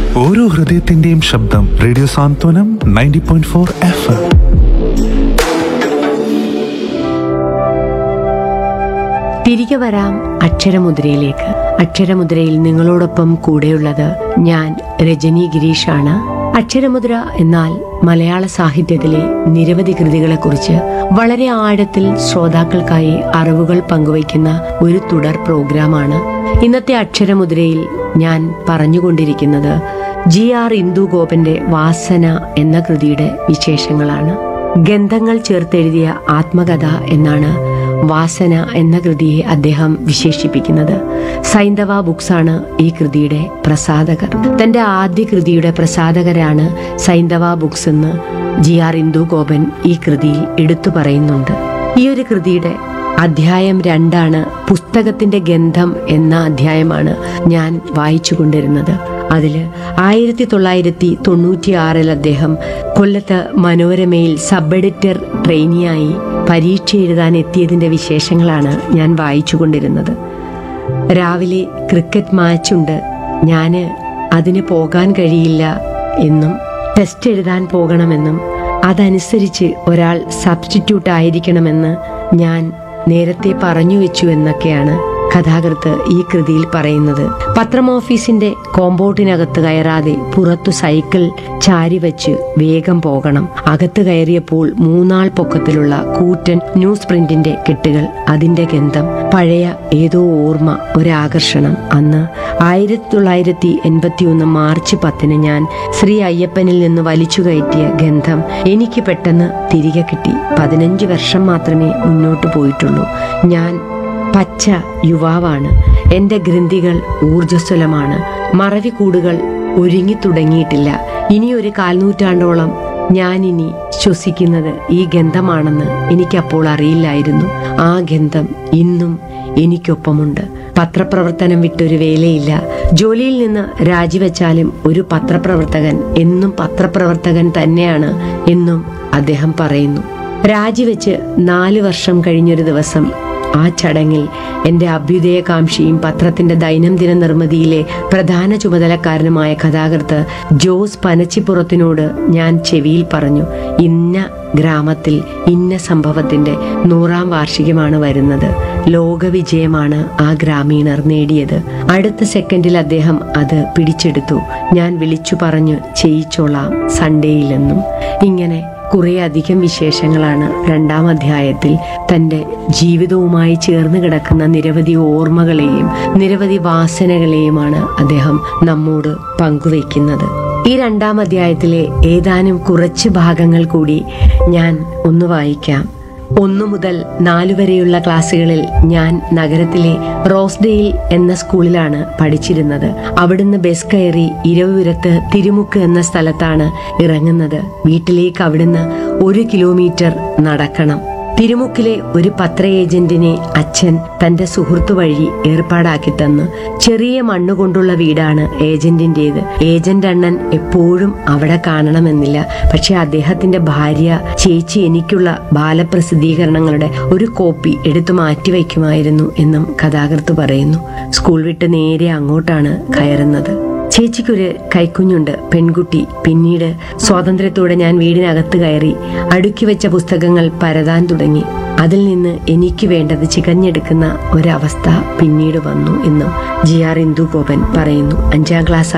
ഓരോ ഹൃദയത്തിന്റെയും ശബ്ദം radio Santhwanam ninety point four F M തിരികെ വരാം അക്ഷരമുദ്രയിലേക്ക് അക്ഷരമുദ്രയിൽ നിങ്ങളോടൊപ്പം കൂടെയുള്ളത് ഞാൻ രജനി ഗിരീഷാണ് അക്ഷരമുദ്ര എന്നാൽ മലയാള സാഹിത്യത്തിലെ നിരവധി കൃതികളെക്കുറിച്ച് വളരെ ആഴത്തിൽ ശ്രോതാക്കൾക്കായി അറിവുകൾ പങ്കുവയ്ക്കുന്ന ഒരു തുടർ പ്രോഗ്രാമാണ് ഇന്നത്തെ അക്ഷരമുദ്രയിൽ ഞാൻ പറഞ്ഞുകൊണ്ടിരിക്കുന്നത് ജി ആർ ഇന്ദു ഗോപന്റെ വാസന എന്ന കൃതിയുടെ വിശേഷങ്ങളാണ് ഗന്ധങ്ങൾ ചേർത്തെഴുതിയ ആത്മകഥ എന്നാണ് വാസന എന്ന കൃതിയെ അദ്ദേഹം വിശേഷിപ്പിക്കുന്നത് സൈന്ധവ ബുക്സാണ് ഈ കൃതിയുടെ പ്രസാധകർ തന്റെ ആദ്യ കൃതിയുടെ പ്രസാധകരാണ് സൈന്ധവ ബുക്സ് എന്ന് ജി ആർ ഇന്ദു ഗോപൻ ഈ കൃതിയിൽ എടുത്തു പറയുന്നുണ്ട് ഈ ഒരു കൃതിയുടെ അധ്യായം രണ്ടാണ് പുസ്തകത്തിന്റെ ഗന്ധം എന്ന അധ്യായമാണ് ഞാൻ വായിച്ചു കൊണ്ടിരുന്നത് അതില് ആയിരത്തി തൊള്ളായിരത്തി തൊണ്ണൂറ്റി ആറിൽ അദ്ദേഹം കൊല്ലത്ത് മനോരമയിൽ സബ് എഡിറ്റർ ട്രെയിനിയായി പരീക്ഷ എഴുതാൻ എത്തിയതിന്റെ വിശേഷങ്ങളാണ് ഞാൻ വായിച്ചു കൊണ്ടിരുന്നത് രാവിലെ ക്രിക്കറ്റ് മാച്ചുണ്ട് ഞാന് അതിന് പോകാൻ കഴിയില്ല എന്നും ടെസ്റ്റ് എഴുതാൻ പോകണമെന്നും അതനുസരിച്ച് ഒരാൾ സബ്സ്റ്റിറ്റ്യൂട്ട് ആയിരിക്കണമെന്ന് ഞാൻ നേരത്തെ പറഞ്ഞു വെച്ചു എന്നൊക്കെയാണ് കഥാകൃത്ത് ഈ കൃതിയിൽ പറയുന്നത് പത്രം ഓഫീസിന്റെ കോമ്പൗണ്ടിനകത്ത് കയറാതെ പുറത്തു സൈക്കിൾ ചാരിവെച്ച് വേഗം പോകണം അകത്ത് കയറിയപ്പോൾ മൂന്നാൾ പൊക്കത്തിലുള്ള കൂറ്റൻ ന്യൂസ് പ്രിന്റിന്റെ കെട്ടുകൾ അതിന്റെ ഗന്ധം പഴയ ഏതോ ഓർമ്മ ഒരാകർഷണം അന്ന് ആയിരത്തി തൊള്ളായിരത്തി എൺപത്തി ഒന്ന് മാർച്ച് പത്തിന് ഞാൻ ശ്രീ അയ്യപ്പനിൽ നിന്ന് വലിച്ചു കയറ്റിയ ഗന്ധം എനിക്ക് പെട്ടെന്ന് തിരികെ കിട്ടി പതിനഞ്ച് വർഷം മാത്രമേ മുന്നോട്ട് പോയിട്ടുള്ളൂ ഞാൻ പച്ച യുവാവാണ് എന്റെ ഗ്രന്ഥികൾ ഊർജ്ജസ്വലമാണ് മറവിക്കൂടുകൾ ഒരുങ്ങി തുടങ്ങിയിട്ടില്ല ഇനിയൊരു കാൽനൂറ്റാണ്ടോളം ഞാനിനി ശ്വസിക്കുന്നത് ഈ ഗന്ധമാണെന്ന് എനിക്കപ്പോൾ അറിയില്ലായിരുന്നു ആ ഗന്ധം ഇന്നും എനിക്കൊപ്പമുണ്ട് പത്രപ്രവർത്തനം വിട്ടൊരു വേലയില്ല ജോലിയിൽ നിന്ന് രാജിവെച്ചാലും ഒരു പത്രപ്രവർത്തകൻ എന്നും പത്രപ്രവർത്തകൻ തന്നെയാണ് എന്നും അദ്ദേഹം പറയുന്നു രാജിവെച്ച് നാല് വർഷം കഴിഞ്ഞൊരു ദിവസം ആ ചടങ്ങിൽ എന്റെ അഭ്യുദയകാംക്ഷിയും പത്രത്തിന്റെ ദൈനംദിന നിർമ്മിതിയിലെ പ്രധാന ചുമതലക്കാരനുമായ കഥാകൃത്ത് ജോസ് പനച്ചിപ്പുറത്തിനോട് ഞാൻ ചെവിയിൽ പറഞ്ഞു ഇന്ന ഗ്രാമത്തിൽ ഇന്ന സംഭവത്തിന്റെ നൂറാം വാർഷികമാണ് വരുന്നത് ലോകവിജയമാണ് ആ ഗ്രാമീണർ നേടിയത് അടുത്ത സെക്കൻഡിൽ അദ്ദേഹം അത് പിടിച്ചെടുത്തു ഞാൻ വിളിച്ചു പറഞ്ഞു ചെയ്യിച്ചോളാം സൺഡേയിലെന്നും ഇങ്ങനെ കുറെ അധികം വിശേഷങ്ങളാണ് രണ്ടാം അധ്യായത്തിൽ തന്റെ ജീവിതവുമായി ചേർന്ന് കിടക്കുന്ന നിരവധി ഓർമ്മകളെയും നിരവധി വാസനകളെയുമാണ് അദ്ദേഹം നമ്മോട് പങ്കുവയ്ക്കുന്നത് ഈ രണ്ടാം അധ്യായത്തിലെ ഏതാനും കുറച്ച് ഭാഗങ്ങൾ കൂടി ഞാൻ ഒന്ന് വായിക്കാം ഒന്നു മുതൽ നാലു വരെയുള്ള ക്ലാസ്സുകളിൽ ഞാൻ നഗരത്തിലെ റോസ്ഡെയിൽ എന്ന സ്കൂളിലാണ് പഠിച്ചിരുന്നത് അവിടുന്ന് ബസ് കയറി ഇരവുപുരത്ത് തിരുമുക്ക് എന്ന സ്ഥലത്താണ് ഇറങ്ങുന്നത് വീട്ടിലേക്ക് അവിടുന്ന് ഒരു കിലോമീറ്റർ നടക്കണം തിരുമുക്കിലെ ഒരു പത്ര ഏജന്റിനെ അച്ഛൻ തന്റെ സുഹൃത്തു വഴി ഏർപ്പാടാക്കി തന്നു ചെറിയ മണ്ണുകൊണ്ടുള്ള വീടാണ് ഏജന്റിന്റേത് ഏജന്റ് അണ്ണൻ എപ്പോഴും അവിടെ കാണണമെന്നില്ല പക്ഷെ അദ്ദേഹത്തിന്റെ ഭാര്യ ചേച്ചി എനിക്കുള്ള ബാലപ്രസിദ്ധീകരണങ്ങളുടെ ഒരു കോപ്പി എടുത്തു മാറ്റിവെക്കുമായിരുന്നു എന്നും കഥാകൃത്ത് പറയുന്നു സ്കൂൾ വിട്ട് നേരെ അങ്ങോട്ടാണ് കയറുന്നത് ചേച്ചിക്കൊരു കൈക്കുഞ്ഞുണ്ട് പെൺകുട്ടി പിന്നീട് സ്വാതന്ത്ര്യത്തോടെ ഞാൻ വീടിനകത്ത് കയറി അടുക്കി വെച്ച പുസ്തകങ്ങൾ പരതാൻ തുടങ്ങി അതിൽ നിന്ന് എനിക്ക് വേണ്ടത് ചികഞ്ഞെടുക്കുന്ന ഒരവസ്ഥ പിന്നീട് വന്നു എന്നും ജി ആർ ഇന്ദു ഗോപൻ പറയുന്നു അഞ്ചാം ക്ലാസ്